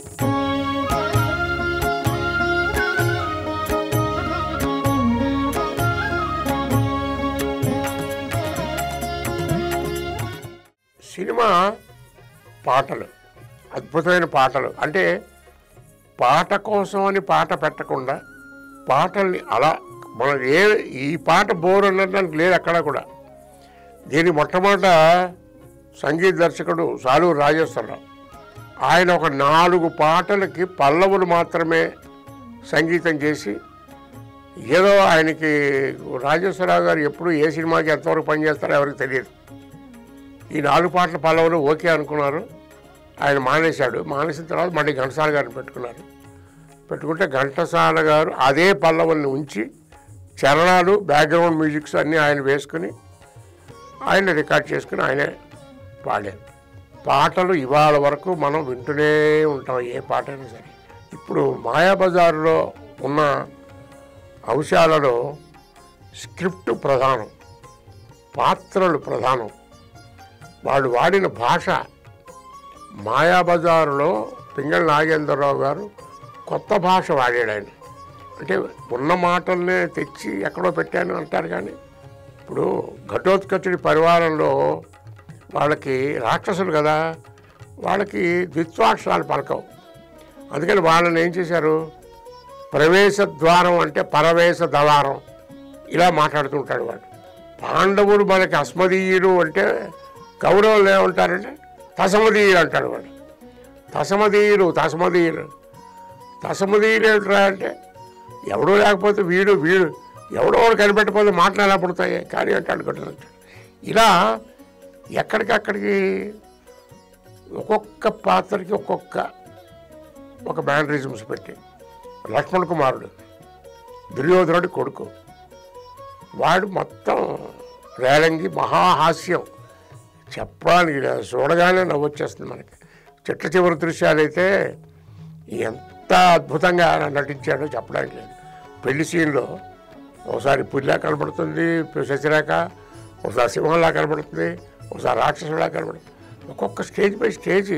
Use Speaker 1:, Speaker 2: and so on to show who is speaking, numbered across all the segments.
Speaker 1: Cinema పాటలు అద్భుతమైన పాటలు అంటే పాట కోసం అని పాట పెట్టకుండా పాటల్ని అలా మనం ఏ ఈ పాట బోర్ అనడానికి లేదు అక్కడ కూడా దీని మొట్టమొదట సంగీత దర్శకుడు సాలూరు రాజేశ్వరరావు ఆయన ఒక నాలుగు పాటలకి పల్లవులు మాత్రమే సంగీతం చేసి ఏదో ఆయనకి రాజేశ్వరరావు గారు ఎప్పుడు ఏ సినిమాకి ఎంతవరకు పనిచేస్తారో ఎవరికి తెలియదు ఈ నాలుగు పాటల పల్లవులు ఓకే అనుకున్నారు ఆయన మానేశాడు మానేసిన తర్వాత మళ్ళీ ఘంటసాల గారిని పెట్టుకున్నారు పెట్టుకుంటే ఘంటసాల గారు అదే పల్లవుల్ని ఉంచి చరణాలు బ్యాక్గ్రౌండ్ మ్యూజిక్స్ అన్నీ ఆయన వేసుకుని ఆయన రికార్డ్ చేసుకుని ఆయనే పాడారు పాటలు ఇవాళ వరకు మనం వింటూనే ఉంటాం ఏ పాట అయినా సరే ఇప్పుడు మాయాబజారులో ఉన్న అంశాలలో స్క్రిప్ట్ ప్రధానం పాత్రలు ప్రధానం వాళ్ళు వాడిన భాష మాయాబజారులో పింగళ నాగేంద్రరావు గారు కొత్త భాష వాడాడు ఆయన అంటే ఉన్న మాటల్నే తెచ్చి ఎక్కడో పెట్టాను అంటారు కానీ ఇప్పుడు ఘటోత్కచుడి పరివారంలో వాళ్ళకి రాక్షసులు కదా వాళ్ళకి ద్విత్వాక్షరాలు పలకవు అందుకని వాళ్ళని ఏం చేశారు ప్రవేశ ద్వారం అంటే పరవేశ దళారం ఇలా మాట్లాడుతుంటాడు వాడు పాండవులు మనకి అస్మదీయులు అంటే కౌరవులు ఏమంటారంటే తసమదీయులు అంటాడు వాడు తసమదీయులు తసమదీయులు తసమదీయులు ఏమిట్రా అంటే ఎవడో లేకపోతే వీడు వీడు ఎవడో వాడు కనిపెట్టకపోతే మాటలు ఎలా పుడతాయి కానీ అంటాడు కట్టు ఇలా ఎక్కడికక్కడికి ఒక్కొక్క పాత్రకి ఒక్కొక్క ఒక మ్యానరిజమ్స్ పెట్టి లక్ష్మణ్ కుమారుడు దుర్యోధనుడి కొడుకు వాడు మొత్తం రేలంగి మహాహాస్యం చెప్పడానికి లేదు. చూడగానే నవ్వొచ్చేస్తుంది మనకి చెట్ల చివరి దృశ్యాలు అయితే ఎంత అద్భుతంగా నటించాడో చెప్పడానికి లేదు పెళ్లి సీన్లో ఒకసారి పుల్లా కనబడుతుంది శశిరేఖ ఒకసారి సింహంలా కనబడుతుంది ఒకసారి రాక్షసులా కనబడుతుంది ఒక్కొక్క స్టేజ్ బై స్టేజ్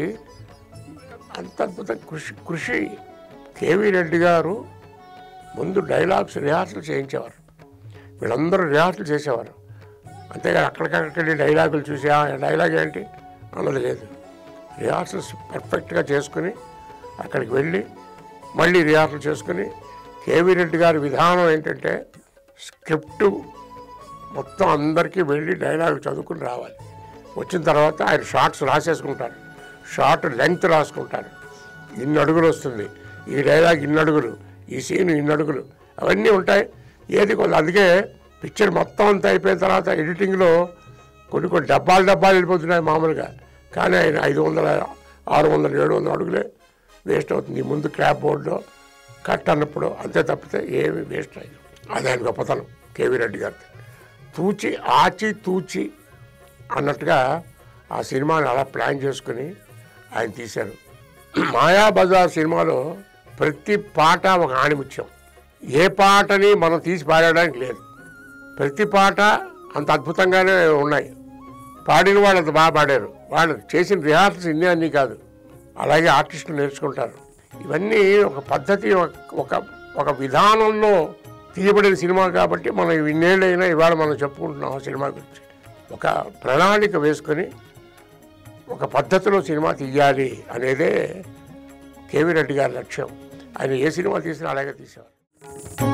Speaker 1: అంత అద్భుతం కృషి కృషి కేవీ రెడ్డి గారు ముందు డైలాగ్స్ రిహార్సల్ చేయించేవారు వీళ్ళందరూ రిహార్సల్ చేసేవారు అంతేగాని అక్కడికక్కడికి వెళ్ళి డైలాగులు చూసి "ఆ, డైలాగ్ ఏంటి అన్నది లేదు రిహార్సల్స్ పర్ఫెక్ట్గా చేసుకుని అక్కడికి వెళ్ళి మళ్ళీ రిహార్సల్ చేసుకుని కేవీ రెడ్డి గారి విధానం ఏంటంటే స్క్రిప్టు మొత్తం అందరికీ వెళ్ళి డైలాగ్ చదువుకుని రావాలి వచ్చిన తర్వాత ఆయన షార్ట్స్ రాసేసుకుంటారు షార్ట్ లెంగ్త్ రాసుకుంటారు ఇన్ని అడుగులు వస్తుంది ఈ డైలాగ్ ఇన్ని అడుగులు ఈ సీన్ ఇన్ని అడుగులు అవన్నీ ఉంటాయి ఏది కొంత అందుకే పిక్చర్ మొత్తం అంతా అయిపోయిన తర్వాత ఎడిటింగ్లో కొన్ని కొన్ని డబ్బాలు డబ్బాలు వెళ్ళిపోతున్నాయి మామూలుగా కానీ ఆయన ఐదు వందల ఆరు వందల ఏడు వందల అడుగులే వేస్ట్ అవుతుంది ఈ ముందు క్రాప్ బోర్డులో కట్ అన్నప్పుడు అంతే తప్పితే ఏమి వేస్ట్ అయ్యింది అది ఆయన గొప్పతనం కేవీ రెడ్డి గారిది తూచి ఆచి తూచి అన్నట్టుగా ఆ సినిమాని అలా ప్లాన్ చేసుకుని ఆయన తీశారు మాయాబజార్ సినిమాలో ప్రతి పాట ఒక ఆణిముత్యం ఏ పాటని మనం తీసి పాడడానికి లేదు ప్రతి పాట అంత అద్భుతంగానే ఉన్నాయి పాడిన వాళ్ళు అంత బాగా పాడారు వాళ్ళు చేసిన రిహార్సల్స్ ఇన్ని అన్నీ కాదు అలాగే ఆర్టిస్టులు నేర్చుకుంటారు ఇవన్నీ ఒక పద్ధతి ఒక- ఒక ఒక విధానంలో తీయబడిన సినిమా కాబట్టి మనం ఇన్నేళ్ళైనా ఇవాళ మనం చెప్పుకుంటున్నాం ఆ సినిమా గురించి ఒక ప్రణాళిక వేసుకొని ఒక పద్ధతిలో సినిమా తీయాలి అనేదే కేవీ రెడ్డి గారి లక్ష్యం ఆయన ఏ సినిమా తీసినా అలాగే తీసేవారు